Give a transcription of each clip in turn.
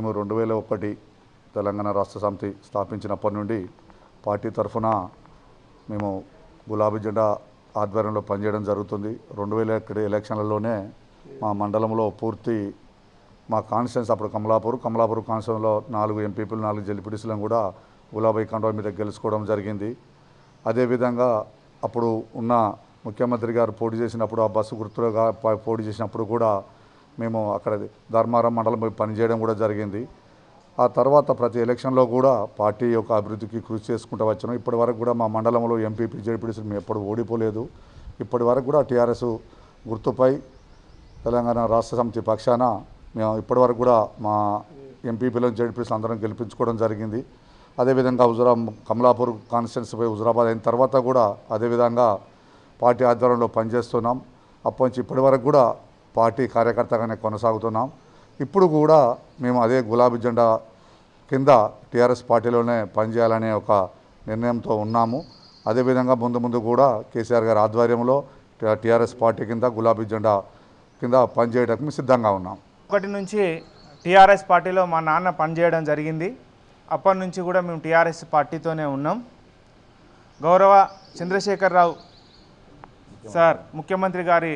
మేము రెండు వేల ఒకటి తెలంగాణ రాష్ట్ర సమితి స్థాపించినప్పటి నుండి పార్టీ తరఫున మేము గులాబీ జెండా ఆధ్వర్యంలో పనిచేయడం జరుగుతుంది రెండు వేల ఒకటి ఎలక్షన్లలోనే మా మండలంలో పూర్తి మా కాన్స్టిట్యూన్స్ అప్పుడు కమలాపూర్ కమలాపూర్ కాన్స్టిట్యూన్లో నాలుగు ఎంపీపీలు నాలుగు జెలిపిటీసులను కూడా గులాబీ కంట్రోల్ మీద గెలుచుకోవడం జరిగింది అదేవిధంగా అప్పుడు ఉన్న ముఖ్యమంత్రి గారు పోటీ చేసినప్పుడు ఆ బస్సు గుర్తుగా ప- పోటీ చేసినప్పుడు కూడా మేము అక్కడ ధర్మారం మండలం పోయి పనిచేయడం కూడా జరిగింది ఆ తర్వాత ప్రతి ఎలక్షన్లో కూడా పార్టీ యొక్క అభివృద్ధికి కృషి చేసుకుంటూ వచ్చాను ఇప్పటి వరకు కూడా మా మండలంలో ఎంపీపీ జెడ్పీటీసీ మేము ఎప్పుడు ఓడిపోలేదు ఇప్పటి వరకు కూడా టీఆర్ఎస్ గుర్తుపై తెలంగాణ రాష్ట్ర సమితి పక్షాన మేము ఇప్పటివరకు కూడా మా ఎంపీపీలను జడ్పీసీలు అందరం గెలిపించుకోవడం జరిగింది అదేవిధంగా హుజురా కమలాపూర్ కాన్స్టిట్యున్సీపై హుజురాబాద్ అయిన తర్వాత కూడా అదేవిధంగా పార్టీ ఆధ్వర్యంలో పనిచేస్తున్నాం అప్పటి నుంచి ఇప్పటి వరకు కూడా పార్టీ కార్యకర్తగానే కొనసాగుతున్నాం ఇప్పుడు కూడా మేము అదే గులాబీ జెండా కింద టీఆర్ఎస్ పార్టీలోనే పనిచేయాలనే ఒక నిర్ణయంతో ఉన్నాము అదేవిధంగా ముందు ముందు కూడా కేసీఆర్ గారి ఆధ్వర్యంలో టీఆర్ఎస్ పార్టీ కింద గులాబీ జెండా కింద పనిచేయడానికి మేము సిద్ధంగా ఉన్నాం ఒకటి నుంచి టీఆర్ఎస్ పార్టీలో మా నాన్న పనిచేయడం జరిగింది అప్పటి నుంచి కూడా మేము టీఆర్ఎస్ పార్టీతోనే ఉన్నాం గౌరవ చంద్రశేఖరరావు సార్ ముఖ్యమంత్రి గారి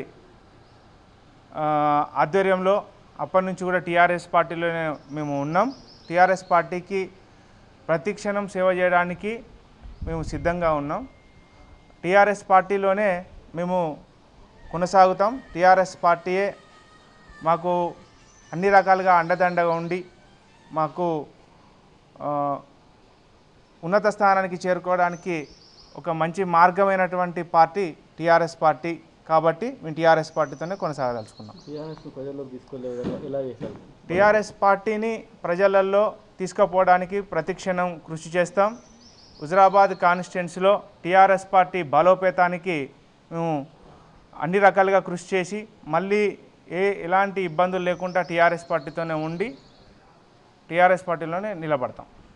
ఆ, ఆధ్వర్యంలో అప్పటి నుంచి కూడా టీఆర్ఎస్ పార్టీలోనే మేము ఉన్నాం టీఆర్ఎస్ పార్టీకి ప్రతి క్షణం సేవ చేయడానికి మేము సిద్ధంగా ఉన్నాం టీఆర్ఎస్ పార్టీలోనే మేము కొనసాగుతాం టీఆర్ఎస్ పార్టీయే మాకు అన్ని రకాలుగా అండదండగా ఉండి మాకు ఆ, ఉన్నత స్థానానికి చేరుకోవడానికి ఒక మంచి మార్గమైనటువంటి పార్టీ టీఆర్ఎస్ పార్టీ కాబట్టి మేము టీఆర్ఎస్ పార్టీతోనే కొనసాగదలుచుకున్నాం టీఆర్ఎస్ ప్రజల్లోకి తీసుకెళ్లే విధంగా ఎలా చేశారు టీఆర్ఎస్ పార్టీని ప్రజలలో తీసుకుపోవడానికి ప్రతిక్షణం కృషి చేస్తాం హుజరాబాద్ కాన్స్టిట్యున్సీలో టీఆర్ఎస్ పార్టీ బలోపేతానికి మేము అన్ని రకాలుగా కృషి చేసి మళ్ళీ ఏ ఎలాంటి ఇబ్బందులు లేకుండా టీఆర్ఎస్ పార్టీతోనే ఉండి టీఆర్ఎస్ పార్టీలోనే నిలబడతాం